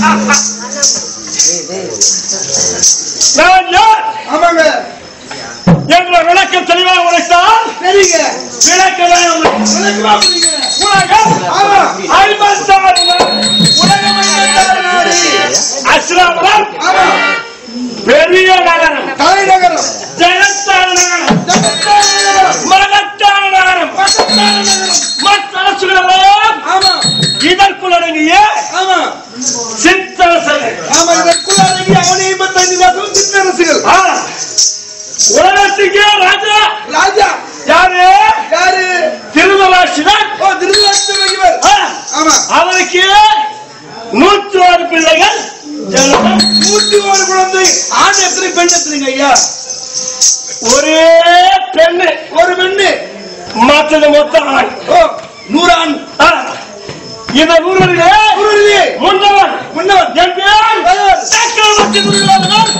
நான் யார் ஆமாங்க என்ற விளக்கம் தெளிவாக உரைத்தால் சரிங்க விளக்க வேணும் விளக்கமா புரியுங்க உலகம் ஆமா ஐம்பத்தாறு நாள் உலகம் ஐம்பத்தாறு நாடு. அஸ்லாபுரம் ஆமா பெரிய நகரம் தலைநகரம் ஜனத்தான நகரம் ஜகத்தான நகரம் மகத்தான நகரம் பக்கத்தான நகரம் மற்ற அரசுகளெல்லாம் ஆமா இதற்குள் அடங்கிய ஆமா சித்தரசர்கள் ஆமா இதற்குள்ள அடங்கி அவனே ஐம்பத்தைந்து வருஷம் சிற்றரசுகள் ஆ, உலகத்துக்கே ராஜா ராஜா யாரு யாரு திருதராட்சிதான் ஓ திருவிழாட்சி மகிவர் ஆமா அவருக்கு நூற்று ஆறு பிள்ளைகள் ஜனனம். நூற்றி ஒரு குழந்தை ஆண் எத்தனை பெண் எத்தனைங்க ஐயா ஒரே பெண்ணு ஒரு பெண்ணு மற்றது மொத்தம் ஆண் ஓ நூறு ஆண் ஆ, இந்த நூறிலே குருவிலே முன்னவன் முன்னவன் என் பேர் பெயர் சக்கரவர்த்தி துரியோதனன்.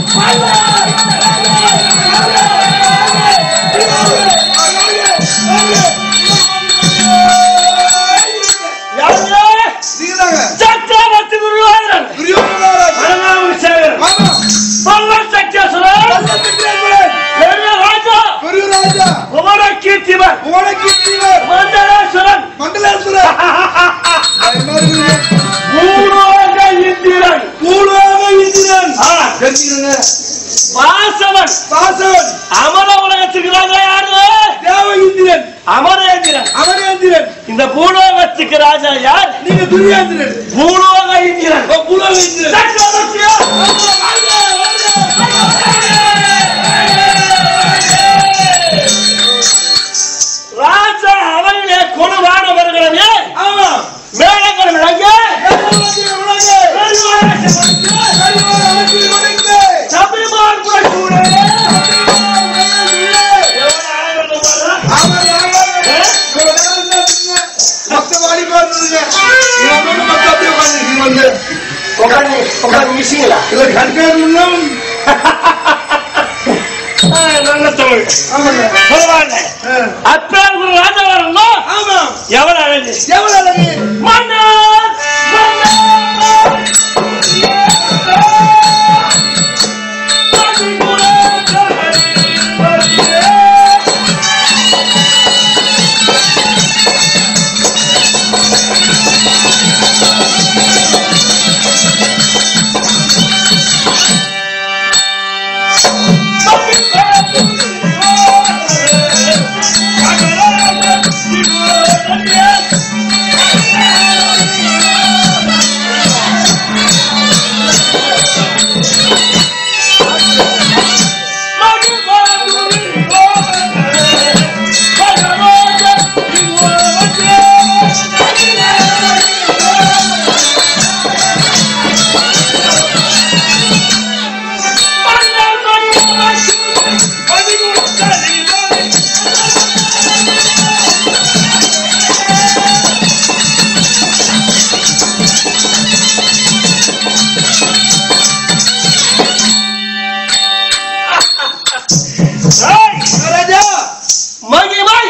யாரு? நீங்கதாங்க சக்கரவர்த்தி துரியோதனன். துரியோதனராஜ் அழகான சேவகன். ஆமா பல்லவ சக்கரேஸ்வரன். பல்லவத்திற்குரியவன். பெரிய ராஜா. பெரிய ராஜா குமர கீர்த்திவன். புவனகீர்த்திவர் மண்டலேஸ்வரன். மண்டலேஸ்வரர் பூலோக இந்திரன். பூலோக இந்திரன் ஆ, தெரிஞ்சுக்கங்க வாசவன். வாசவன் அமர உலகத்துக்கு ராஜா யாரு தேவ இந்திரன் அமரேந்திரன் அமரேந்திரன் இந்த பூலோகத்துக்கு ராஜா யார் நீங்க துரியாந்திரன் பூலோக இந்திரன் ஓ, பூலோக இந்திரன் சக்கரவர்த்தியா? ராஜா அவர்களே கொணுவானவர்களே ஆமா மேலங்கள் விளங்க சபரிமான் புரட்சியுடனே எவ்வளவு அழகு பாருங்க. உட்காந்து உட்காந்து மிஷிங்களா நல்ல தமிழ் பரவாயில்ல அத்தான் ஒரு ராஜா வரணும் எவ்வளவு அழகு மன்னர் மன்னர் மகிமை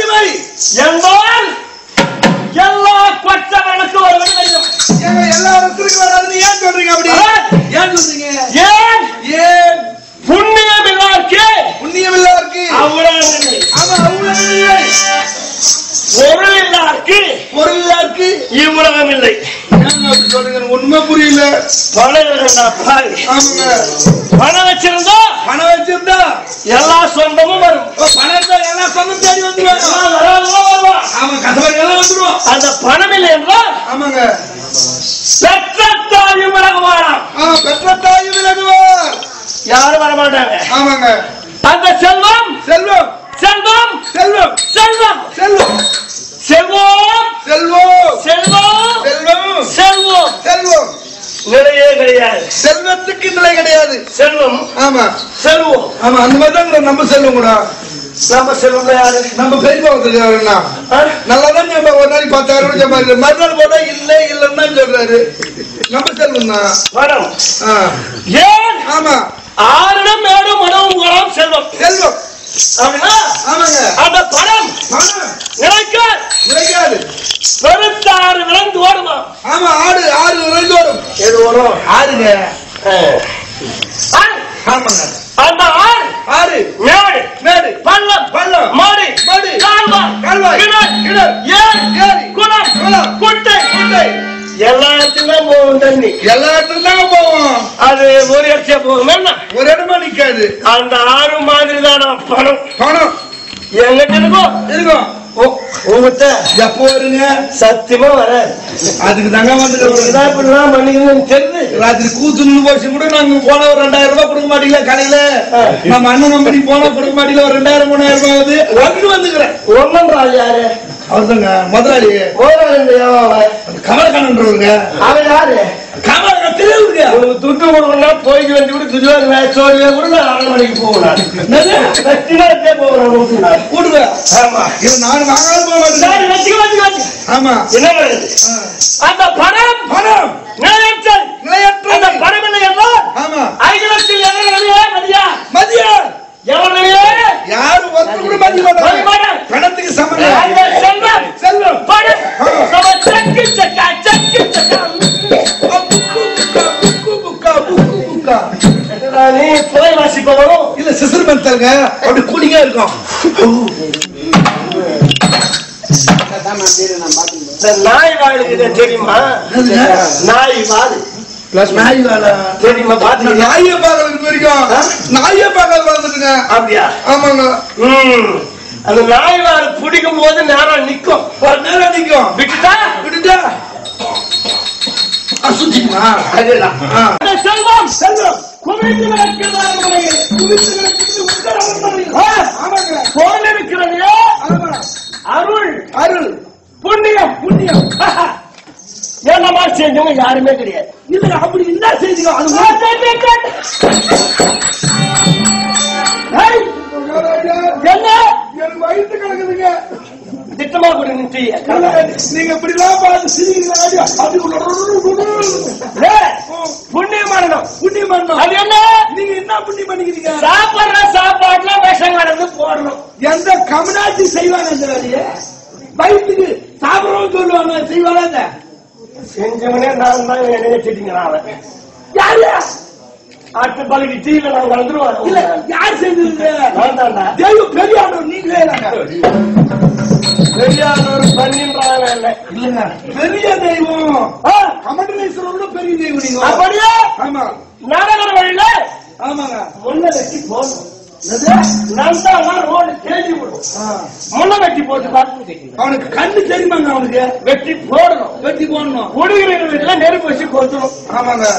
என்பவன் எல்லா கொற்றவனுக்கு ஒரு விடுதலை எல்லா இடத்துக்கும் வராதுன்னு ஏன் சொல்றீங்க அப்படி ஏன் சொல்றீங்க ஏன் ஏன் புண்ணியம் இல்லாருக்கு புண்ணியம் இல்லாருக்கு அவ்வளவு இல்லை. ஆமா அவ்வளவு இல்லை பொருள் இல்லாருக்கு பொருள் இல்லாருக்கு இவ்வுலகம் இல்லை ஏங்க அப்படி சொல்றீங்க எனக்கு ஒண்ணுமே புரியல பணம் இருக்கா பாரு ஆமாங்க பணம் வச்சிருந்தா பணம் வச்சிருந்தா எல்லா சொந்தமும் வரும் ஓ, பணம் இருந்தா எல்லாம் சொந்தம் தேடி வந்துருவாங்க எல்லாம் வரவங்க வருவான். ஆமா கசவரி எல்லாம் வந்துருவோம் அந்த பணம் இல்லை என்றால் ஆமாங்க பெற்ற தாயும் விலக வாழாம் ஆ பெற்ற தாயும் விலகுவார் யாரும் வர மாட்டாங்க ஆமாங்க அந்த செல்வம் செல்வம் செல்வம் செல்வம் செல்வம் செல்வம் செல்வம் செல்வம் செல்வம் செல்வம் செல்வம் செல்வம் நிலையே கிடையாது செல்வத்துக்கு நிலை கிடையாது செல்வம் ஆமா செல்வம் ஆமா அந்த மாதிரி தான் நம்ம செல்வம் கூட நம்ம செல்வம் யாரு நம்ம பெரியப்பா வந்துருக்காருன்னா ஆ? நல்லாதான் நம்ம ஒரு நாளைக்கு பத்தாயிரம் ரூபாய் சம்பாதிக்கிறோம் மறுநாள் போட்டா இல்ல இல்லன்னு தான் சொல்றாரு நம்ம செல்வம் தான் பணம் ஆ. ஏன் ஆமா ஆறிடம் மேடும் மனமும் குணம் செல்வம் செல்வம் அப்படின்னா ஆமாங்க அந்த படம் பணம் நினைக்க கிடைக்காது பெருத்தாறு விளந்து ஓடுமா ஆமா ஆடு ஆடு விரைந்தோடும் எது ஓடும் ஆடுங்க ஆறு. ஆமாங்க அந்த ஆறு ஆடு மேடு மேடு பள்ளம் பள்ளம் மாடு மாடு கால்வாய் கால்வாய் கிணறு கிணறு ஏரி ஏரி குளம் குளம் குட்டை குட்டை எல்லாத்துக்கும் போகும் தண்ணி எல்லா இடத்துல தான் போவோம் அது ஒரு இடத்துல போகும் என்ன ஒரு இடமா நிக்காது அந்த ஆறு மாதிரி தான் பணம் பணம் எங்கிட்ட இருக்கும் இருக்கும் உங்ககிட்ட எப்போ வருங்க சத்தியமா வராது அதுக்கு தாங்க வந்துக்கிறோம் இதான் இப்படிலாம் பண்ணிக்கணும்னு தெரிஞ்சு ராத்திரி கூத்து நின்று போச்சு கூட நாங்க போனா ஒரு ரெண்டாயிரம் ரூபாய் கொடுக்க மாட்டீங்களா கடையில ஆ. நம்ம அண்ணன் கம்பெனி போனா கொடுக்க மாட்டீங்களா ஒரு ரெண்டாயிரம் மூணாயிரம் ரூபாய் ஆகுது வந்து வந்துக்கிறேன் ஒன்னன்றா யாரு அவர்தாங்க முதலாளி முதலாளி அவன் கமலக்கண்ணன்றவருங்க அவன் யாரு கமலக்கண்ணன் தெரியுங்க உனக்கு துட்டு கொடுக்கணும் போய்க்கு வேண்டி கூட துஜோர் சோழியா கூட நான் ஆறு மணிக்கு போகணும் சத்தியமாத்தே போகணும் கூடுங்க ஆமா இது நான் வாங்காத போக மாட்டேன் சரி வச்சுக்க வச்சுக்க வச்சுக்க ஆமா என்ன பண்ணுது ஆ. அந்த பணம் பணம் நிலையற்றல் அந்த நிலையற்றது பணம் இல்லை எல்லாம் ஆமா ஐக்கியத்தில் எவர்களே மதியா மதியா எவர்களே யாரும் ஒருத்தர் கூட மதிய மதிய மாட்டாங்க மாட்டாங்க. பணத்துக்கு அந்த சம்பந்தம் செல்வம் செல்வம் பணம் நம்ம சக்கு சக்கா சக்கு சக்கா புக்கு புக்கா புக்கு புக்கா புக்கு புக்கா என்னடா நீ புதை வாசிப்பவனும் இல்ல சிசர் பந்தல்ங்க அப்படி கூலிங்கா இருக்கும் இந்த நாய் வாழுக்கு இது தெரியுமா என்னதுங்க? நாய் வாழு பிளஸ் நாய் வேலை தெரியுமா பாத்தீங்க நாயை பார்க்கறது வரைக்கும் நாயை பார்க்கறது வளர்ந்துட்டுங்க அப்படியா ஆமாங்க ம் அந்த நாய் வாழு பிடிக்கும் போது நேரம் நிக்கும் ஒரு நேரம் நிக்கும் விட்டுட்டா விட்டுட்டா ஆ, சுத்திக்குமா அதுதான் ஆ. அந்த செல்வம் செல்வம் குவிந்து கிடக்கிறது குவிந்து கிடக்கிறது உத்தரவு ஆமாங்க போல இருக்கிறது ஆமா அருள் அருள் புண்ணியம் புண்ணியம் என்னமா செஞ்சவங்க யாருமே கிடையாது இது அப்படி என்ன செய்திங்க அது ஏய், என்ன எனக்கு வயிற்று கிடக்குதுங்க திட்டமா கூட நின்று நீங்க இப்படி எல்லாம் பார்த்து சிரிக்கிறீங்க அப்படி உள்ள- ஏய், புண்ணியம் பண்ணணும் புண்ணியம் பண்ணணும் அது என்ன நீங்க என்ன புண்ணியம் பண்ணிக்கிறீங்க சாப்பிடுற சாப்பாட்டுல விஷம் கலந்து போடணும் எந்த கம்யூனாட்டி செய்வாங்க அந்த வேலையை வயிற்றுக்கு சாப்பிடவும் சொல்லுவாங்க செய்வாங்க அந்த செஞ்சவனே நான் தான் என்ன வச்சுட்டீங்களா அவன் யாரு ஆட்டு பழகி டீல நான் வந்துருவான் இல்ல யார் செஞ்சது நான் தான்டா தெய்வம் பெரிய ஆண்டவர் நீங்களே இல்லைங்க பெரியார் பண்ணின்றாங்க என்ன இல்லங்க பெரிய தெய்வம் கமண்டலேஸ்வரோட பெரிய தெய்வம் நீங்க அப்படியே ஆமா நாடகர் வழியில ஆமாங்க முன்ன வெட்டி போடணும் நந்தா ரோடு தேடி விடும் ஆ. முன்ன வெட்டி போட்டு பார்த்து அவனுக்கு கண்ணு தெரியுமாங்க அவனுக்கு வெட்டி போடணும் வெட்டி போடணும் குடிகிற வீட்டுல நெருப்பு வச்சு கொளுத்தணும் ஆமாங்க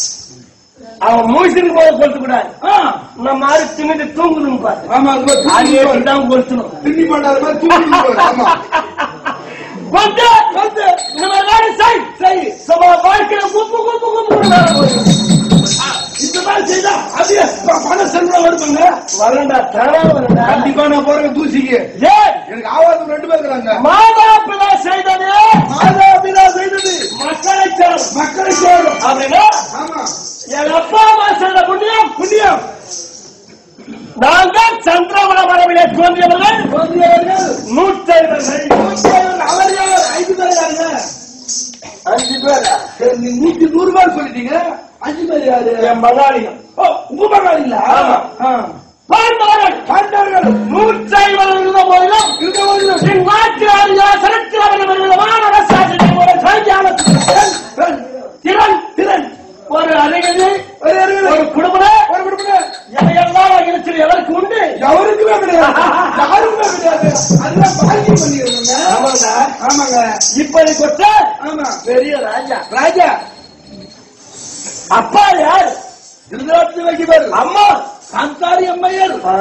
அவன் மூச்சுக்கு போக கொளுத்த கூடாது ஆ, நம்ம மாதிரி தின்னுட்டு தூங்கணும் பாரு ஆமா அது மாதிரி அது தூக்கி போடு. தான் கொளுத்தணும் திண்ணி பண்ணாத மாதிரி தூக்கி போடு. ஆமா கொளுத்து, கொளுத்து. இந்த மாதிரி வேலை செய், செய். சும்மா வாழ்க்கையில குப்பு, குப்பு, குப்புன்னு வேலை போயிடும். இந்த மாதிரி செய்தா அப்படியே ப- பணம் செல்வம் வருவாங்க வரண்டா, தானா வரண்டா. கண்டிப்பா நான் போறேன் தூசிக்கு ஏய், எனக்கு ஆவாதம் ரெண்டு பேர் இருக்கிறாங்க மாதா பிதா செய்தது மாதா பிதா செய்தது மக்களை சேரும். மக்களை சேரும் அப்படின்னா ஆமா எங்க அப்பா அம்மா செய்த புண்ணியம் புண்ணியம் நாங்கள் சந்திரமண மரபிலே தோன்றியவர்கள் தோன்றியவர்கள் நூற்றைவர்கள் தோன்றியவர்கள் அவர் யார் ஐந்து பேர் யாருங்க அஞ்சு பேரா சரி, நீ நூத்தி நூறு பேர் சொல்லிட்டீங்க அஞ்சு பேர் யாரு என் மகாலிகம் ஓ, உங்க மகாலிங்களா ஆமா. ஆ. பாண்டவர்கள் பாண்டவர்கள் நூற்றைவர் இருந்த போதிலும் இருக்க போதிலும் என் நாட்டிலாரியா சரத்திலாரிய விதமான அரசாட்சி ஒரு சாய்ஞான திறன் திறன் ஒரு அறிஞர் ஒரு அறிஞர். ஒரு குடும்பம் ஒரு குடும்பம் எதையெல்லாம் இருக்கிற எதற்கு உண்டு எவருக்குமே கிடையாது யாருக்குமே கிடையாது அதெல்லாம் பாக்கியம் பண்ணிக்கிறோங்க ஆமாங்க. ஆமாங்க இப்படி கொட்ட ஆமா பெரிய ராஜா ராஜா அப்பா யார் திருநாட்டு வைக்கவர் அம்மா சாந்தாரி அம்மையர் ஆ,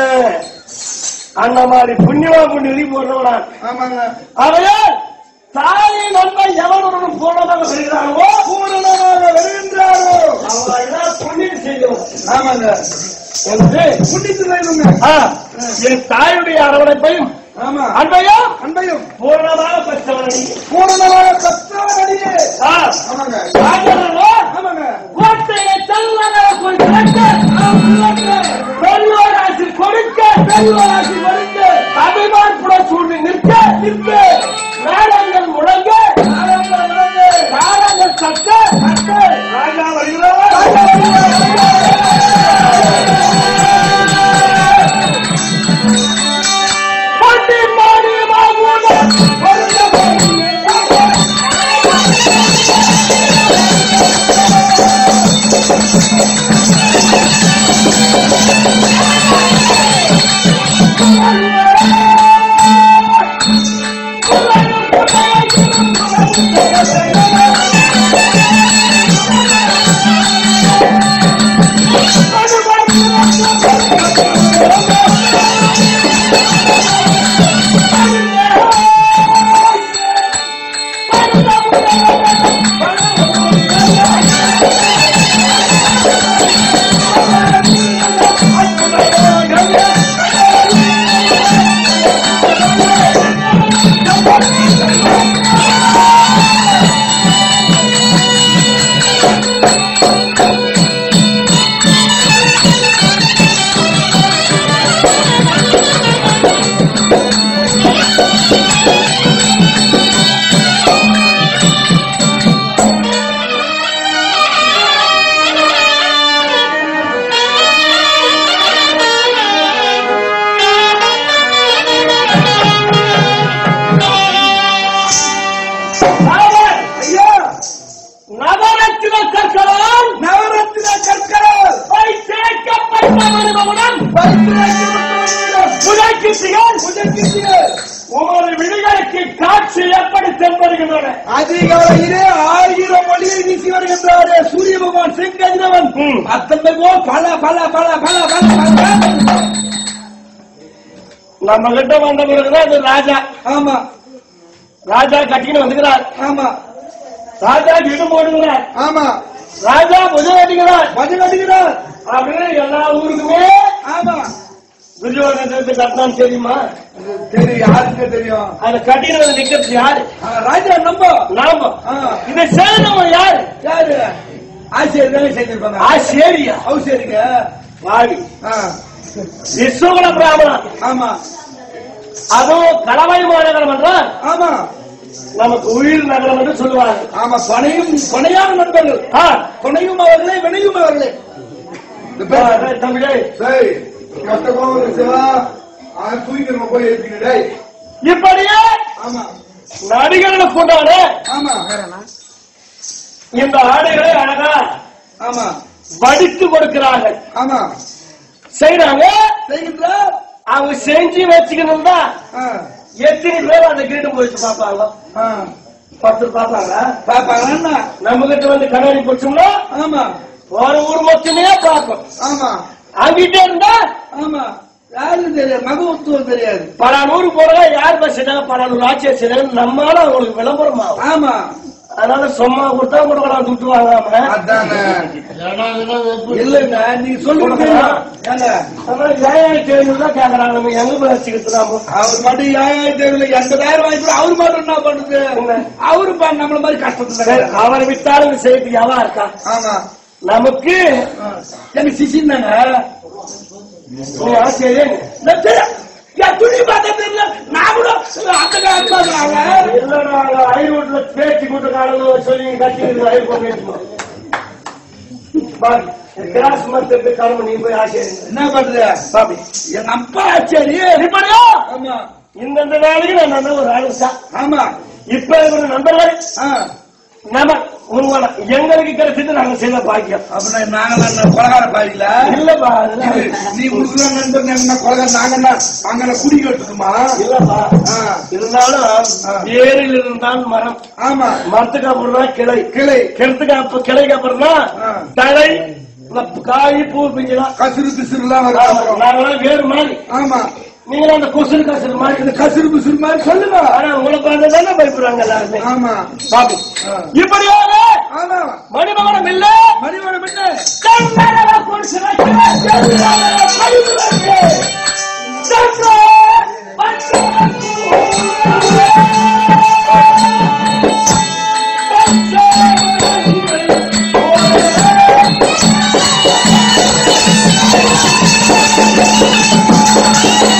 அந்த மாதிரி புண்ணியமா புண்ணிய போடுறவனான் ஆமாங்க அவையால் தாயை நன்மை எவனுடன் பூர்ணமாக பெறுகிறானோ பூரணமாக வருகின்றாரோ அவர்கள் புண்ணியம் செய்தவன் ஆமாங்க என்று புண்ணித்து செய்வங்க ஆ, என் தாயுடைய அரவணைப்பையும் ஆமா அன்பையும் அன்பையும் பூர்ணமாக பெற்றவனை பூரணமாக கத்தாடியே ஆ, ஆமாங்க ராஜனோ ஆமாங்க கோட்டையை தள்ளன போய் கிடக்க பெரியோர் ஆசி கொடுக்க ஆயுளாசி கொடுத்து அபிமான்புட சூழ்ந்து நிற்க நிற்க நாடங்கள் முழங்க நாடங்கள் முழங்க நாடங்கள் சத்த சத்த ராஜா வருகிறார் பாட்டி பாடி மாகுடன் வருக வருக ஐயா நவரத்தின கற்களால் நவரத்தின கற்களால் போய் சேர்க்கப்பட்ட மனிதனுடன் உமது விடுதலைக்கு காட்சி எப்படி தென்படுகின்றன அதிகாலையிலே ஆயிரம் ஒளியை வீசி வருகின்றாரே சூரிய பகவான் செங்கதிரவன் ம். அத்தனை போ பல பல பல பல பல பல நம்ம கிட்ட வந்த பிறகுதான் அது ராஜா ஆமா ராஜா கட்டின்னு வந்துக்கிறார் ஆமா ராஜா இடு போடுகிறார் ஆமா ராஜா புஜம் கட்டுகிறார் மது கட்டுகிறார் அப்படின்னு எல்லா ஊருக்குமே ஆமா துரியோதனத்தை கட்டினான்னு தெரியுமா தெரியும் யாருக்கு தெரியும் அதை கட்டின்னு வந்து நிக்கிறது யாரு ஆ, ராஜா நம்ப நாம ஆ, இதை செய்யணும் யாரு யாரு ஆசிரியர் தானே செஞ்சிருப்பாங்க ஆசிரியா அவசியருங்க வாடி ஆ, விஸ்வகுல பிராமணன் ஆமா அதுவும் கலவை மாநகரம் என்றால் ஆமா நமக்கு உயிர் நகரம் என்று சொல்லுவாங்க ஆமா பனையும் பனையான நண்பர்கள் ஆ, பனையும் அவர்களே வினையும் அவர்களே இந்த ஆ, பேர் டேய் தம்பிடே டேய், கட்ட கோவம் சிவா அவன் தூக்கிட்டு போய் இருப்பீங்க டேய் இப்படியே ஆமா நடிகர்களுக்கு உண்டான ஆமா இந்த ஆடைகளை அழகா ஆமா வடித்து கொடுக்கிறார்கள் ஆமா செய்யறாங்க செய்கின்றார் அவங்க செஞ்சு வச்சுக்கணும் தான் ஆ, எத்தனை பேர் அந்த கிரீடம் போயிட்டு பார்ப்பாங்க ஆ. பத்து பார்ப்பாங்களா பாப்பாங்களா நம்ம கிட்ட வந்து கண்ணாடி போச்சோம்னா ஆமா ஒரு ஊர் மொத்தமே பார்ப்போம் ஆமா அங்கிட்டே இருந்தா ஆமா யாரும் தெரியாது மகத்துவம் தெரியாது பல நூறு போறதா யார் பஸ் பல நூறு ஆட்சியர் செய்யறாங்க நம்மளால அவங்களுக்கு விளம்பரம் ஆகும் ஆமா அதனால சும்மா கொடுத்தா கொடுக்கலாம் துட்டு வாங்காம அதானே இல்லங்க நீங்க சொல்லுங்க ஏங்க, அதனால ஏழாயிரத்தி ஐநூறு தான் கேக்குறாங்க நம்ம எங்க போய் வச்சுக்கிட்டு நாம அவர் மட்டும் ஏழாயிரத்தி ஐநூறு எண்பதாயிரம் வாங்கி அவரு மட்டும் என்ன பண்ணுது அவரு பா- நம்மள மாதிரி கஷ்டத்துல சரி, அவரை வித்தாலும் செய்து எவா இருக்கா ஆமா நமக்கு ஆ. எனக்கு சிசின் தாங்க நீ ஆசிரியர் நான் தெரிய- என் துணி பார்த்தா தெரியல நான் கூட அந்த காலத்துல இல்லடா ஐரோட்ல பேச்சு கூட்டு காலம் சொல்லி கட்டிக்கிறது ஐரோட் பேசுவோம் கிராஸ் மரத்துக்கு கிளம்பு நீ போய் ஆசிரியர் என்ன பண்றது பாபி எங்க அப்பா சரி இப்படியோ ஆமா இந்தந்த வேலைக்கு நான் நல்ல ஒரு ஆளு தான் ஆமா இப்ப இருக்கிற நண்பர்கள் ஆ. நம்ம உருவான எங்களுக்கு கிடைச்சது நாங்க செய்த பாக்கியம் அப்படின்னா நாங்க கொலகார பாதியில இல்லப்பா அதெல்லாம் நீ உடுக்குற நண்பர் என்ன கொலகார நாங்கன்னா அங்க குடி கட்டுக்குமா இல்லப்பா ஆ. இருந்தாலும் வேரில் இருந்தால் மரம் ஆமா மரத்துக்கு அப்புறம் தான் கிளை கிளை கிணத்துக்கு அப்ப கிளைக்கு அப்புறம் தான் ஆ. தழை இந்த காய் பூ பிஞ்சுலாம் கசுறு பிசுறுலாம் வரும் அப்புறம். நாங்களாம் வேறு மாதிரி ஆமா நீங்களும் அந்த கொசுறு கசுறு மாதிரி இந்த கசுறு பிசுறு மாதிரி சொல்லுங்க ஆனா உங்களை பார்த்து தானே பயப்படுறாங்க எல்லாருமே ஆமா பாபி ஆ. இப்படியாக ஆமா மணிமகனம் இல்ல மணிவனம் என்ன கண்ணழகா கொடுத்து வைக்க கண்ணழகா பயிர்வதற்கு. சற்றே பச்சை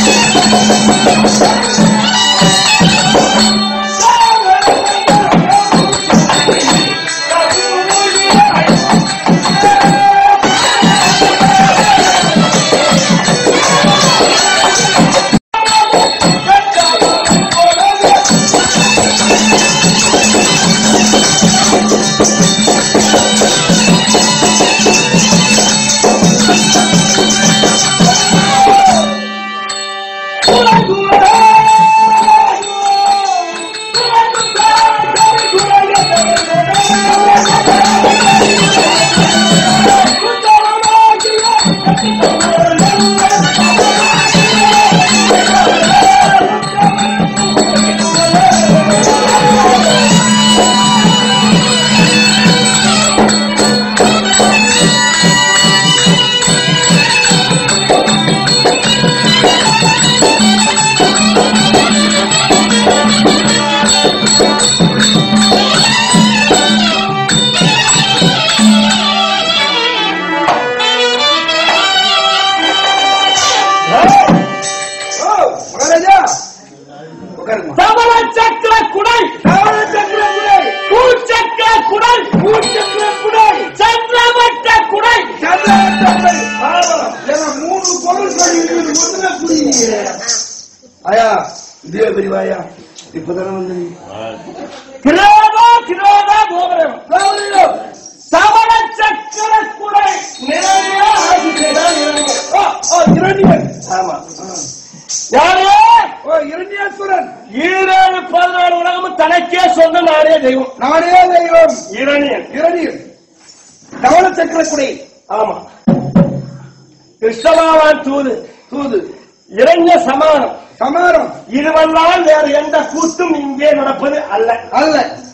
இதே பெரியவாயா இப்பதானே வந்து நீ கிரோதா கிரோதா கோபுரம் கோபுரம் சமண சக்கர குடை நிறைய ஆட்சி செய்தார் இரணியன். ஓ, ஓ, இரணியன். ஆமா யாரு ஓ, இரணியேஸ்வரன். ஈரேழு பதினாலு உலகமும் தனக்கே சொந்த நாடே தெய்வம் நானே தெய்வம். இரணியன் இரணியன். தவள சக்கரக்குடை. ஆமா கிருஷ்ணமாவான் தூது தூது. இரண்ய சமானம் சமாரம். இதுவெல்லாம் வேற எந்த கூத்தும் இங்கே நடப்பது அல்ல அல்ல.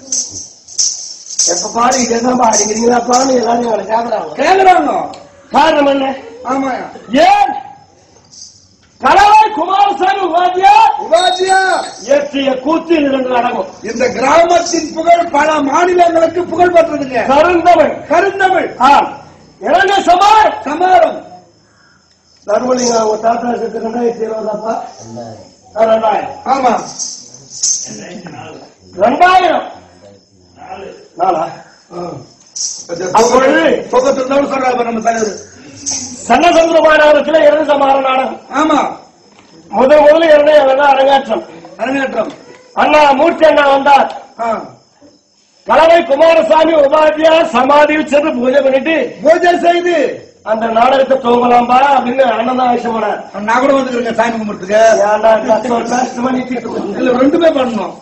எப்ப பாரு இதெல்லாம் பாடுங்கிறீங்களா பாரு எல்லாரும் எங்களை கேக்குறாங்க கேக்குறாங்க. காரணம் என்ன ஆமாயா. ஏன் கலவை குமாரசாமி உபாத்தியார் உபாத்தியா, இயற்றிய கூத்து இது ரெண்டு அடங்கும் இந்த கிராமத்தின் புகழ் பல மாநிலங்களுக்கு புகழ் பெற்றதுங்க கருந்தவன் கருந்தமிழ் ஆம் இரண்டு சமார் சமாரம் தர்மலிங்க அவங்க தாத்தா செத்து ரெண்டாயிரத்தி இருபதாப்பா ஆ, ரெண்டாயிரம் ஆமா ரெண்டாயிரம் நாளா அப்பொழுது சொகத்திருந்தவன் சொல்றாரு நம்ம தலைவர் சன்னசந்திர மாநகரத்தில் இரண்டு சமார நாடகம் ஆமா முதல் முதல்ல இரண்டு அரங்கேற்றம் அரங்கேற்றம் அண்ணா மூர்த்தி அண்ணா வந்தார் ஆ. கலவை குமாரசாமி உபாத்தியார் சமாதியில் சென்று பூஜை பண்ணிட்டு பூஜை செய்து அந்த நாடகத்தை துவங்கலாம்பா அப்படின்னு அண்ணன் தான் ஆசைப்படார் நான் கூட வந்துருங்க சாமி கும்பிட்டுக்கு ஏன்டா கஷ்டம் கஷ்டமா நிறுத்திட்டு இருக்கீங்க? இல்ல ரெண்டுமே பண்ணணும்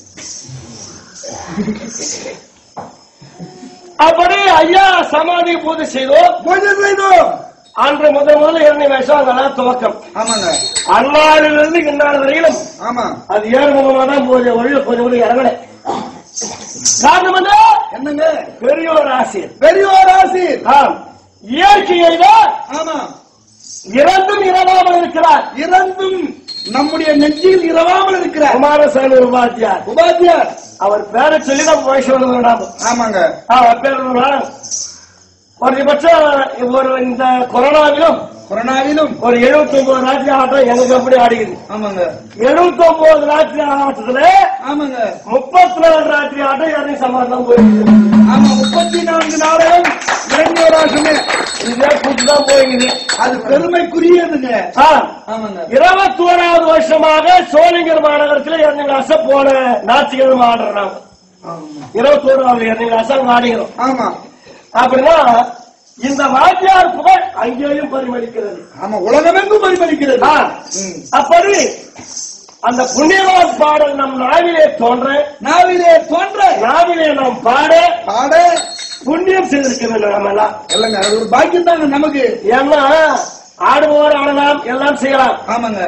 அப்படி ஐயா சமாதி பூஜை செய்தோம் பூஜை செய்தோம் அன்று முதல் முதல்ல இரண்டு வேஷம் அதெல்லாம் துவக்கம் ஆமாங்க அந்நாளிலிருந்து இந்நாள் வரையிலும் ஆமா அது ஏழு முகமா தான் பூஜை வழியில் கொஞ்சம் கூட இறங்கல காரணம் என்ன என்னங்க பெரியோர் ஆசிரியர் பெரியோர் ஆசீர் ஆம் இயற்கையை தான் ஆமா இறந்தும் இறங்காமல் இருக்கிறார் இறந்தும் நம்முடைய நெஞ்சில் இரவாமல் இருக்கிறார் குமாரசாமி உபாத்தியார் உபாத்தியார் அவர் பேரை சொல்லி நம்ம வயசு வந்து வேண்டாம் ஆமாங்க அவர் பேர் வேணாம். குறைஞ்சபட்சம் ஒரு இந்த கொரோனாவிலும் கொரோனாவிலும் ஒரு எழுபத்தி ஒன்பது ராத்திரி ஆட்டம் எங்க கம்பெனி ஆடிக்குது ஆமாங்க எழுபத்தி ஒன்பது ராத்திரி ஆட்டத்துல ஆமாங்க முப்பத்தி நாலு ராத்திரி ஆட்டம் இறங்கி சமாதானம் போயிருக்கு ஆமா முப்பத்தி நான்கு நாடகம் இளைஞராசமே இதே கூட்டு தான் போயிருக்குது அது பெருமைக்குரியதுங்க ஆ, ஆமாங்க இருபத்தி ஓராவது வருஷமாக சோழிங்கர் மாநகரத்தில் இரண்டு கிளாஸ் போன ஞாயிற்றுக்கிழமை ஆடுறோம் இருபத்தி ஓராவது இரண்டு கிளாஸ் அங்க ஆடுகிறோம் ஆமா அப்படின்னா இந்த வாத்தியார் புகழ் அங்கேயும் பரிமளிக்கிறது ஆமா உலகமெங்கும் பரிமளிக்கிறது ஆ, ம். அப்படி அந்த புண்ணியவான் பாடல் நம் நாவிலே தோன்ற நாவிலே தோன்ற நாவிலே நாம் பாட பாட புண்ணியம் செய்திருக்க வேண்டும் நம்ம எல்லாம் இல்லைங்க அது ஒரு பாக்கியம் தாங்க நமக்கு ஏன்னா ஆடுபவர் ஆடலாம் எல்லாம் செய்யலாம் ஆமாங்க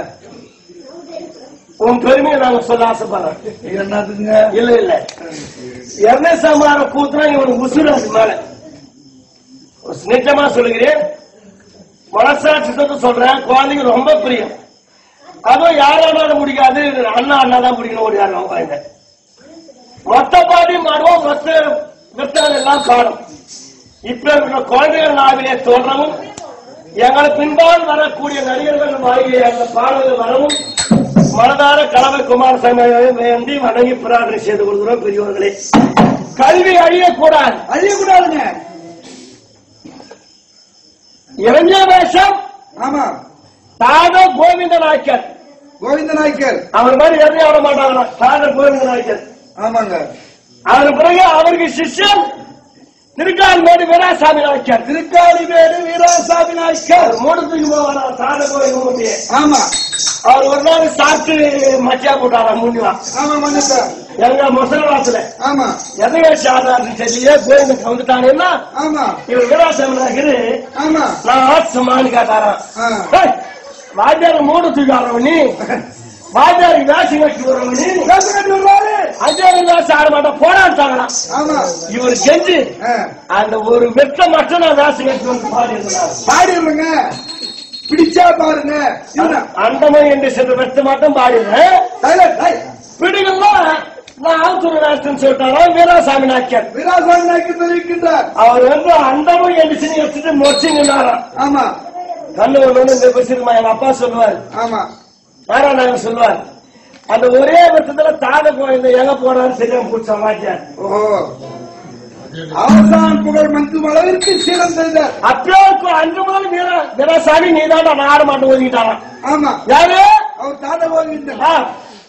உன் பெருமையை நாங்க சொல்ல ஆசைப்படுறோம் இது என்னதுங்க இல்ல இல்ல எர்னேசாமார கூத்துனா இவனுக்கு உசுறு அது மேல ஒரு நிஜமா சொல்லுகிறேன் மனசாட்சி சொல்றேன் குழந்தைங்க ரொம்ப பிரியம் அதுவும் யாராலும் முடிக்காது அண்ணா அண்ணா தான் பிடிக்கணும் ஒரு யாரும் குழந்தை மொத்த பாட்டியும் பாடுவோம் மொத்த வித்தல் எல்லாம் பாடும் இப்ப இருக்கிற குழந்தைகள் நாவிலே தோன்றவும் எங்களை பின்பால் வரக்கூடிய நடிகர்கள் வாயிலே அந்த பாடல்கள் வரவும் மனதார கலவை குமாரசாமி வேண்டி வணங்கி பிரார்த்தனை செய்து கொள்கிறோம் பெரியவர்களே கல்வி அழியக்கூடாது அழியக்கூடாதுங்க இளைஞ வேஷம் ஆமா தாக கோவிந்த நாயக்கர் கோவிந்த நாயக்கர் அவர் மாதிரி எதையும் ஆட மாட்டாங்க தாக கோவிந்த நாயக்கர் ஆமாங்க அதன் பிறகு அவருக்கு சிஷ்யன் திருக்கால்மேடு வீராசாமி நாயக்கர் திருக்காளிவேடு வீராசாமி நாயக்கர் அவர் மூணு தூக்கி போவாரா தாக கோவில் மூட்டையே ஆமா அவர் ஒரு நாள் சாப்பிட்டு மச்சியா போட்டாரா முன்னிவா ஆமா மன்னிப்பா எங்க முசலவாசல ஆமா எதை வச்சு ஆதாரம் தெரியல கோவிந்துக்கு வந்துட்டாங்கன்னா ஆமா இவர் வீராசாமி நாயக்கர் ஆமா நான் ஆட்சமானு கேட்டாராம் ஆ. ஏய், வாத்தியார் மூடு தூக்கி ஆடுறவனி வாத்தியார் வேஷம் கட்டி விடுறவனி பேச கட்டி வருவாரு அஞ்சாவது வேஷம் ஆட மாட்டேன் போராட்டாங்களாம் ஆமா இவர் செஞ்சு ஆ. அந்த ஒரு வெட்ட மட்டும் நான் வேஷம் கட்டி வந்து பாடி இருந்தார் பாடிடுங்க பிடிச்சா பாருங்க என்ன? அண்டமன் என்று சென்ற வெட்ட மட்டும் பாடிடுறேன் சைலண்ட், ஹை. பிடிக்கல நான் ஆத்தூர் வேஷம் சொல்லிட்டாரா வீராசாமி நாயக்கர் வீராசாமி நாயக்கர் தெரிவிக்கின்றார் அவர் வந்து அண்டமும் என்று சினி வச்சுட்டு மொச்சு நின்றாராம் ஆமா கண்ணு ஒண்ணு இந்த வச்சிருமா எங்க அப்பா சொல்லுவார் ஆமா நாராயணன் சொல்லுவார் அந்த ஒரே பட்சத்துல தாக கோயில் எங்க போறான்னு தெரியாம பிடிச்ச மாட்டியார் ஓஹோ அவசான் புகழ் மங்கும் அளவிற்கு சிறந்தது அப்போ அஞ்சு முதல் வீர வீரசாமி நீ தான் நான் ஆட மாட்டேன் ஒதுக்கிட்டாராம் ஆமா யாரு அவர் தாத்தா கோவிந்தன் ஆ,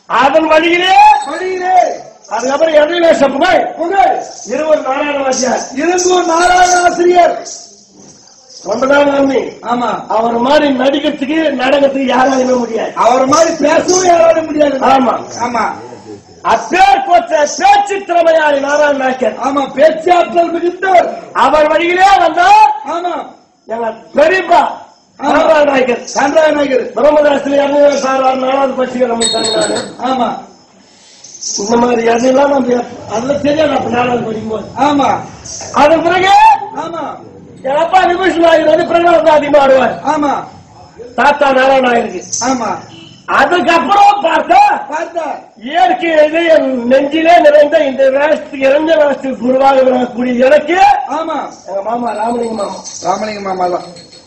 அதன் வழியிலே வழியிலே அதுக்கப்புறம் எதிரே புகழ் புகழ் இருவர் நாராயண வாசியார் இருந்தூர் நாராயண ஆசிரியர் ஒன்பதாம் நம்பி ஆமா அவர் மாதிரி நடிக்கிறதுக்கு நாடகத்துக்கு யாராலுமே முடியாது அவர் மாதிரி பேசவும் யாராலும் முடியாது ஆமா ஆமா அப்பேர் போற்ற பேச்சு திறமையாளி நாராயண நாயக்கர் ஆமா பேச்சாற்றல் மிகுந்தவர் அவர் வழியிலே வந்தார் ஆமா எங்க பெரியப்பா நாராயண நாயக்கர் சந்திரநாயகர் பிரம்மதாசத்துல இறந்து சார் நாலாவது பட்சிக்கிற ஆமா இந்த மாதிரி அதெல்லாம் நம்ம அதுல தெரியாது அப்ப நாலாவது படிக்கும்போது ஆமா அதன் பிறகு ஆமா எங்க அப்பா நிமிஷம் நாயகர் வந்து பிரகலாத அதிகமா ஆடுவார் ஆமா தாத்தா நாராயண நாயருக்கு ஆமா அதுக்கப்புறம் பார்த்தா பார்த்தா இயற்கை இது என் நெஞ்சிலே நிறைந்த இந்த வேஷத்துக்கு இறந்த வேஷத்துக்கு குருவாக விளங்கக்கூடிய எனக்கு ஆமா எங்க மாமா ராமலிங்க மாமா ராமலிங்க மாமா தான்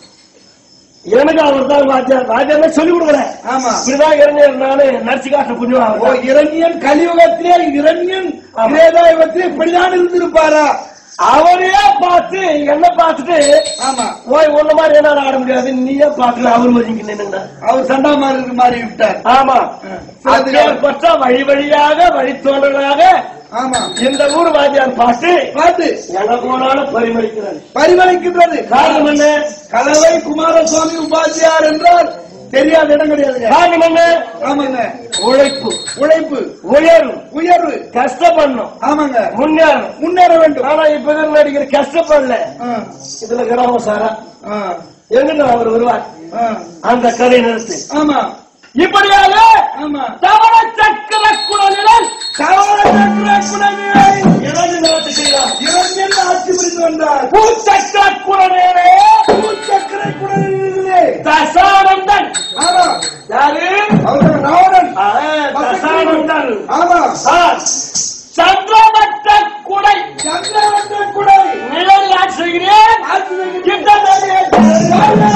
எனக்கு அவர் தான் வாத்தியார் வாத்தியார் சொல்லி கொடுக்குறேன் ஆமா இப்படிதான் இறந்தேன் நானு நடிச்சு காட்ட ஓ புண்ணியம் இரண்யன் கலியுகத்திலே இரண்யன் திரேதாயுகத்திலே இப்படிதான் இருந்திருப்பாரா அவரே பார்த்து என்ன பார்த்துட்டு ஆமா ஓய் உன்ன மாதிரி என்னால ஆட முடியாது நீயே பார்க்கல அவர் ஒதுங்கி நின்னுங்க அவர் சண்டாமாருக்கு மாறி விட்டார் ஆமா ஆ. அப்பேற்பட்ட வழி வழியாக வழித்தோன்றலாக ஆமா இந்த ஊர் வாத்தியார் பார்த்து பார்த்து எங்க போனாலும் பரிமளிக்கிறார் பரிமளிக்கின்றது காரணம் என்ன கலவை குமாரசுவாமி உபாத்தியார் என்றால் தெரியாத இடம் கிடையாதுங்க காரணம் என்ன ஆமாங்க உழைப்பு உழைப்பு உயர்வு உயர்வு கஷ்டப்படணும் ஆமாங்க முன்னேறணும் முன்னேற வேண்டும் ஆனா இப்ப இருக்கிற நடிகர் கஷ்டப்படல ஆ, இதுல கிராம சாரா ஆ, எங்க அவர் வருவார் ஆ. அந்த கதை நிறுத்து ஆமா இப்படியாக ஆமா தவண சக்கர குழலில் சவர சக்கர குலநிலை இரண்டு நிலத்துக்கிறார் இரண்யன் ஆட்சி புரிந்து வந்தார் பூச்சக்கர குழலே பூச்சக்கர குலநிலை தசானந்தன் ஆமா யாரு அவர் ராவணன் ஆ, தசானந்தன் ஆமா ஆ, சந்திரமட்ட குடை சந்திரவந்த குடை நிழல் ஆட்சி செய்கிறேன் ஆட்சி செய்கின்ற இந்த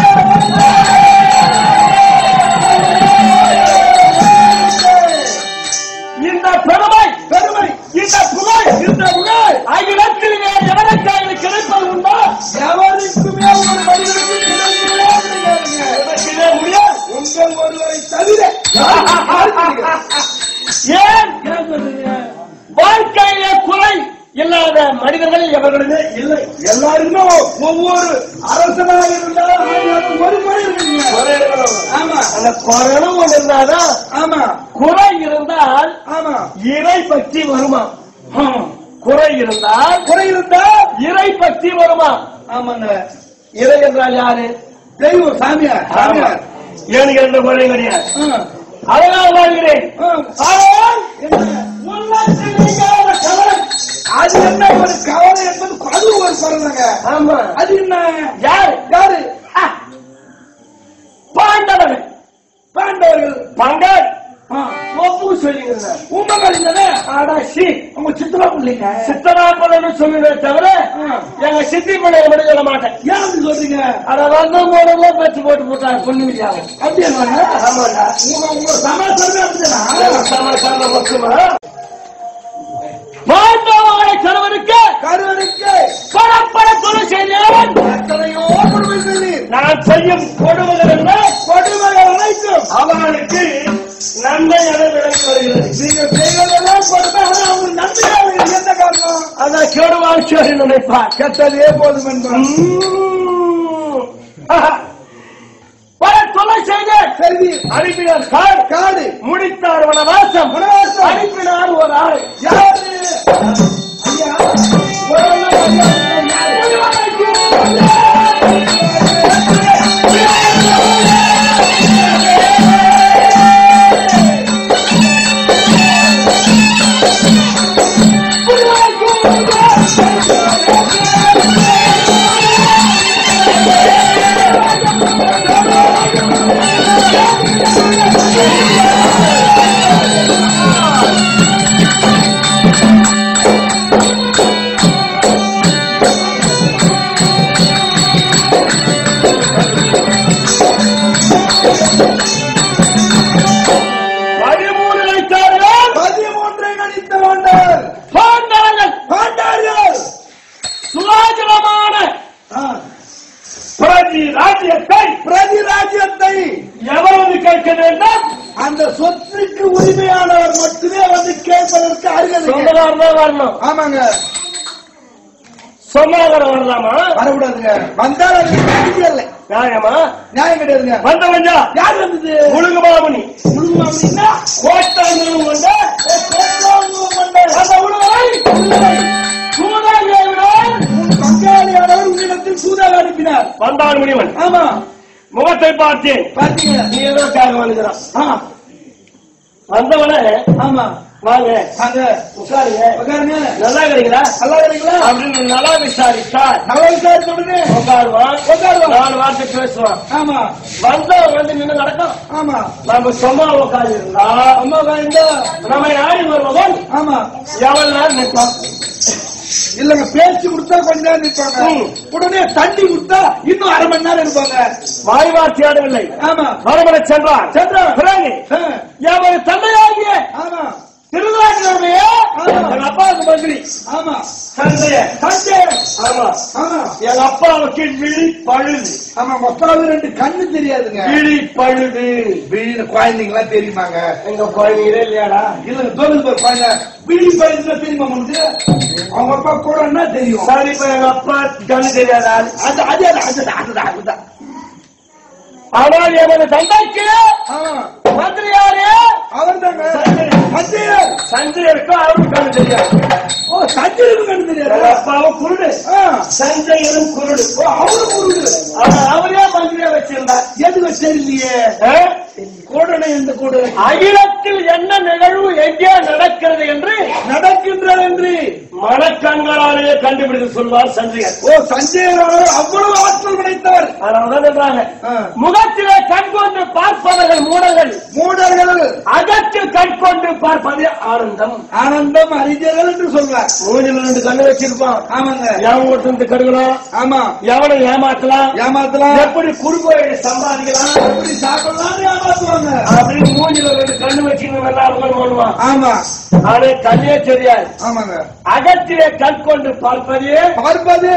இந்த பெருமை பெருமை இந்த புகழ் இந்த புகழ் அகிலத்திலே எவனுக்காக கிடைப்பது உண்டா எவருக்குமே ஒரு மனிதனுக்கு கிடைக்கவே கிடையாதுங்க. கிடைக்கவே முடியாது உங்கள் ஒருவரை தவிர யாருக்கும் ஏன் ஏன் சொல்றீங்க? வாழ்க்கையிலே குறை இல்லாத மனிதர்கள் எவர்களுமே இல்லை எல்லாருமே ஒவ்வொரு அரசனாக இருந்தால் ஆயிரம் ஒரு முறை இருக்குங்க குறை இருக்கணும். ஆமா அந்த குறைனும் ஒன்று இருந்தாதான் ஆமா குறை இருந்தால் ஆமா இறை பக்தி வருமா ஹம். குறை இருந்தால் குறை இருந்தா இறை பக்தி வருமா ஆமாங்க இறை என்றால் யாரு தெய்வம் சாமியார் ஆமா. சாமியார் எனக்கு எந்த குறை கிடையாது ஆ, அதனால் வாழ்கிறேன் ஆ. ஆனால் என்ன? உள்ளத்தில் நீங்காத கவலை. அது என்ன ஒரு கவலை என்பது அது ஒரு குரலுங்க ஆமா அது என்ன யாரு யாரு ஆ. பாண்டவர்கள் பாண்டவர்கள் பங்கர் ஆ, ஒப்பு சொல்லுகிறார் உண்மைகள் தானே ஆடா சி உங்க சித்தரா பிள்ளைங்க சித்தராப்பலன்னு சொல்லுவேன் தவிர ஆ. எங்க சித்தி பிள்ளைய மட்டும் சொல்ல மாட்டேன் ஏன் அப்படி சொல்றீங்க அத வந்து மூணு பச்சு போட்டு போட்டாங்க பொண்ணு விடியாங்க அப்படி என்ன ஆமாடா உங்க உங்க சமாச்சாரமே அப்படிதானா சமாச்சாரம் முக்கியமா பாண்டவர்களை கணவனுக்கு கருவனுக்கு பரப்பர தொலை செய்தேன் எத்தனையோ கொடுமை செய்தீர் நான் செய்யும் கொடுமைகள் என்ன கொடுமைகள் அனைத்தும் அவர்களுக்கு நன்மை என விளங்கி வருகிறது நீங்க செய்வதெல்லாம் கொடுமை ஆனா அவங்க நன்மையாக என்ன காரணம் அதை கெடுவான் சரி நினைப்பார் கெட்டதே போதும் என்பார் உம். பல தொலை செய்த செய்தி அனுப்பினார் கார் காடு முடித்தார் வனவாசம் வனவாசம். அனுப்பினார் ஒரு ஆள் யாரு ஐயா பதிமூணு வைத்தார்கள் பதிமூன்றை நடித்த வந்தார் பாண்டவர்கள் பாண்டார்கள் சுலாஜலமான ஆ, பிரதி ராஜ்யத்தை பிரதி ராஜ்யத்தை எவ்வளவு கேட்க வேண்டும் அந்த சொத்துக்கு உரிமையானவர் மட்டுமே வந்து கேட்பதற்கு அருகதை சொந்தக்காரர் தான் வரணும் ஆமாங்க சொந்தக்காரர் வரலாமா வரக்கூடாதுங்க வந்தால் அதுக்கு நம்பிக்கை இல்லை நியாயமா நியாயம் கிடையாதுங்க வந்தவங்க யார் வந்தது முழுகு மாமணி முழுமா அப்படின்னா கோட்டாங்களும் கொண்ட அந்த உணவை சூதாடியவர்கள் பங்காளியானவர் உன்னிடத்தில் சூதாக அனுப்பினார் வந்தான் முனிவன் ஆமா முகத்தை பார்த்தேன் பாத்தீங்க நீ ஏதோ காக வந்துக்கிறான் ஆ, வந்தவனே ஆமா வாங்க அங்க உட்காருங்க உட்காருங்க நல்லா இருக்கிறீங்களா நல்லா இருக்கீங்களா அப்படின்னு நல்லா விசாரித்தார் நல்லா விசாரிச்ச உடனே உட்காருவான் உட்காருவான். நாலு வார்த்தை பேசுவான் ஆமா வந்தவன் வந்து நின்று நடக்கும் ஆமா நம்ம சும்மா உட்காந்து இருந்தா அம்மா வாய்ந்தா நம்ம நாடி வருவதன் ஆமா எவ்வளவு நேரம் நிற்பான் இல்லங்க பேச்சு கொடுத்தா கொஞ்ச நேரம் நிற்பாங்க ம். உடனே தண்ணி கொடுத்தா இன்னும் அரை மணி நேரம் இருப்பாங்க வாய் வார்த்தையாடவில்லை ஆமா மறுமலை சென்றான் சென்றான். பிறகு ஆ, எவரு தந்தையாகிய ஆமா திருநாட்டினுடைய எங்க அப்பாவுக்கு மந்திரி ஆமா தந்தைய சண்டே ஆமா ஆமா எங்க அப்பாவுக்கு விழி பழுது ஆமா மொத்தாவது ரெண்டு கண்ணு தெரியாதுங்க விழி பழுது விழின குழந்தைங்களா தெரியுமாங்க எங்க குழந்தைங்களே இல்லையாடா இல்லங்க தோல் பேர் குழந்தை விழி பயிர்ல தெரியுமா உங்களுக்கு அவங்க அப்பா கூட என்ன தெரியும் சரி இப்ப எங்க அப்பா கண்ணு தெரியாதா அது அது அது அதுதான் அதுதான் அதுதான் ஆனால் எமது தந்தைக்கு ஆமா மந்திரி யாரு அவர் தாங்க மத்தியர் சஞ்சயருக்கும் அவருக்கு கண்ணு தெரியாது ஓ சத்தியருக்கு கண்ணு எங்க தெரியாது அப்பாவும் குருடு ஆ, சஞ்சயரும் குருடு ஓ, அவரு குருடு ஆனா அவரே மந்திரியா வச்சிருந்தார் எதுக்கு தெரியலையே ஆ? கூடனே எந்த கூட அகிலத்தில் என்ன நிகழ்வு எங்கே நடக்கிறது என்று நடக்கின்றது என்று மனக்கண்களாலேயே கண்டுபிடித்து சொல்வார் சஞ்சயர் ஓ சஞ்சயர் அவர் அவ்வளவு ஆற்றல் படைத்தவர் அதனாலதான் சொல்றாங்க ஆ. முகத்திலே கண் கொண்டு பார்ப்பவர்கள் மூடர்கள் மூடர்கள் அகத்தில் கண் கொண்டு பார்ப்பது ஆனந்தம் ஆனந்தம் அறிஞர்கள் என்று சொல்வார் மூஞ்சில ரெண்டு கண்ணு வச்சிருப்பான் ஆமாங்க எவன் ஒருத்தன் கெடுக்கலாம் ஆமா எவனை ஏமாத்தலாம் ஏமாத்தலாம் எப்படி குறுக்கோயிலை சம்பாதிக்கலாம் எப்படி சாப்பிடலாம் ஏமாத்துவாங்க அப்படின்னு மூஞ்சில ரெண்டு கண்ணு வச்சுக்கணும் நல்லா இருக்கணும் பண்ணுவான் ஆமா ஆனா கண்ணே தெரியாது ஆமாங்க அகத்திலே கண் கொண்டு பார்ப்பதே பார்ப்பது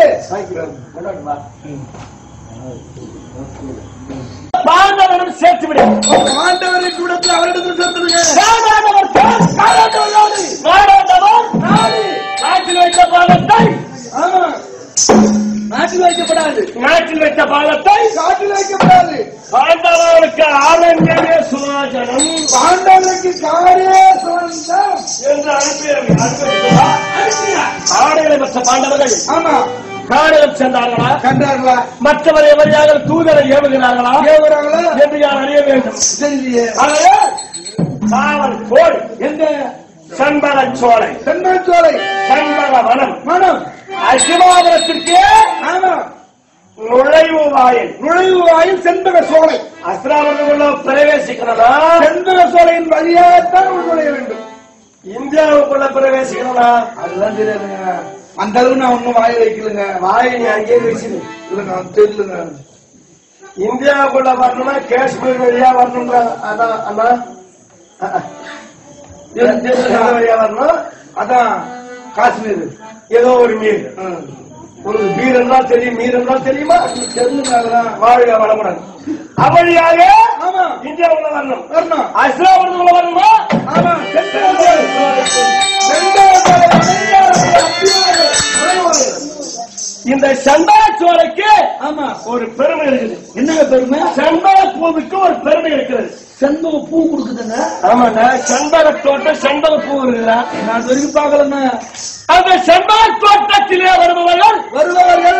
பாண்டவனும் சேர்த்து விடு ஆண்டவரை கூடத்தில் அவரிடத்தில் சேர்த்துருங்க நாடாண்டவர் பேர் நாடாண்டவரோடு. நாடாண்டவர் நாடு. நாட்டில் வைத்த பாலத்தை ஆமா நாட்டில் வைக்கப்படாது நாட்டில் வைத்த பாலத்தை காட்டில் வைக்கப்படாது பாண்டவர்களுக்கு ஆரண்யமே சுனாஜனம் பாண்டவருக்கு காரே சொந்தம் என்று அனுப்பிய ஆடைகளை பெற்ற பாண்டவர்கள் ஆமா காடகம் சென்றார்களா கண்டார்களா மற்றவர் எவரையாக தூதரை ஏவுகிறார்களா ஏவுறாங்களா என்று யார் அறிய வேண்டும் தெரியலையே ஆகவே காவல் கோடு எந்த சண்பக சோலை தென்மேற்சோலை சண்பக வனம் மனம் அசிமாபுரத்திற்கே ஆமா நுழைவு வாயில் நுழைவு வாயில் செண்பக சோலை அஸ்திராபுரத்துக்குள்ள பிரவேசிக்கணும்னா செண்பக சோலையின் வழியாகத்தான் உள் நுழைய வேண்டும் இந்தியாவுக்குள்ள பிரவேசிக்கணும்னா அதுதான் தெரியாதுங்க அந்த அளவு நான் ஒண்ணும் வாய வைக்கலுங்க வாயை நீ அங்கேயே வச்சிரு இல்லைங்க அது தெரியலங்க இந்தியாவுக்குள்ள வரணும்னா காஷ்மீர் வழியா வரணும்ன்ற அதான் அண்ணா அஹ், அஹ். எந்த எந்த வழியா வரணும் அதான் காஷ்மீர் ஏதோ ஒரு மீர் ம். உனக்கு மீர் என்றால் தெரியும் மீர் என்றால் தெரியுமா தெரியுங்க அதெல்லாம் வாழ்க வளமுடன் அவ்வழியாக ஆமா இந்தியாவுக்குள்ள வரணும் வரணும் அஸ்திராபுரத்துக்குள்ள வரணுமா ஆமா செண்பக சோலை செண்பக சோலை வழியாக அத்தியாயம் நுழைவு வாயில். இந்த சந்தாச்சோலைக்கு ஆமா ஒரு பெருமை இருக்குது என்னங்க பெருமை செண்பக பூவுக்கு ஒரு பெருமை இருக்கிறது செண்பக பூ கொடுக்குதுங்க ஆமாண்ணா செண்பக தோட்டம் செண்பக பூ இருக்குதா நான் இது வரைக்கும் பார்க்கலங்க அந்த செண்பக தோட்டத்திலே வருபவர்கள் வருபவர்கள்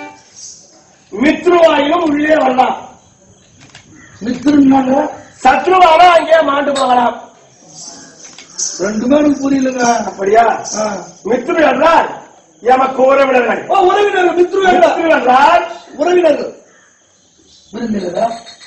மித்ருவாயிலும் உள்ளே வரலாம் மித்திருந்தாங்க சத்ருவானா அங்கே மாண்டு போகலாம் ரெண்டுமே எனக்கு புரியலங்க அப்படியா ஆ. மித்ரு என்றால் எமக்கு உறவினர்கள் ஓ, உறவினர்கள் மித்ரு மித்ரு என்றால் உறவினர்கள் விருந்தினரா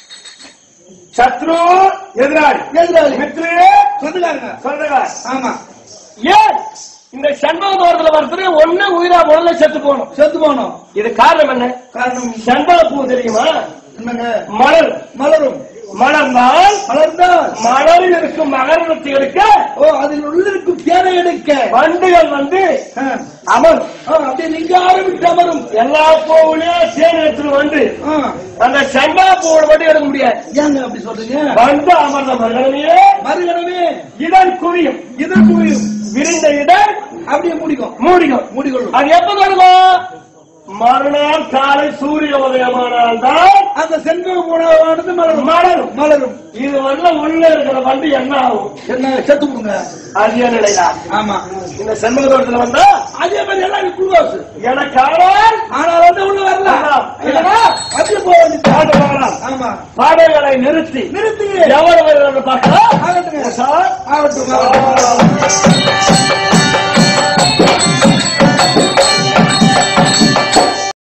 சத்ரு எதிராளி எதிராளி மித்ரு சொந்தக்காரங்க சொந்தக்கார் ஆமா ஏன் இந்த சண்பக தோட்டத்துல வரதுக்கு ஒண்ணு உயிரா முதல்ல செத்து போகணும் செத்து போனோம் இது காரணம் என்ன காரணம் சண்பக பூ தெரியுமா என்னங்க மலர் மலரும் மலர்ந்தால் மலர்ந்தால் மலரில் இருக்கும் மகரத்தை எடுக்க ஓ அதில் உள்ள இருக்கும் தேனை எடுக்க வண்டுகள் வந்து ஆ, அமர் ஆ, அப்படியே நீங்க ஆரம்பித்து அமரும் எல்லா பூவிலையும் தேன் எடுத்துட்டு வந்து ஆ, அந்த செண்டா பூவில் மட்டும் எடுக்க முடியாது ஏங்க அப்படி சொல்றீங்க வந்து அமர்ந்த மகனமே மறுகணமே இதன் குவியும் இது குவியும் விரிந்த இதழ் அப்படியே முடிக்கும் மூடிக்கும் மூடிக்கொள்ளும் அது எப்ப தொடங்கும் மறுநாள் காலை சூரிய உதயமானால் தான் அந்த செண்பக உணவானது மலரும் மலரும் மலரும் இது வந்து உள்ள இருக்கிற வண்டு என்ன ஆகும் என்ன செத்து போங்க அதிக நிலையா ஆமா இந்த செண்பக தோட்டத்துல வந்தா அதே மாதிரி எல்லாம் குளுவாசு எனக்கு ஆனால் ஆனா வந்து உள்ள வரல ஆமாம். இல்லைன்னா அப்படியே போக வேண்டியது பாட்டு பாடலாம் ஆமா பாடல்களை நிறுத்தி நிறுத்துங்க எவ்வளவு வருகிறது பார்க்கலாம் ஆகட்டுங்க சார் ஆகட்டும் ஆகட்டும்.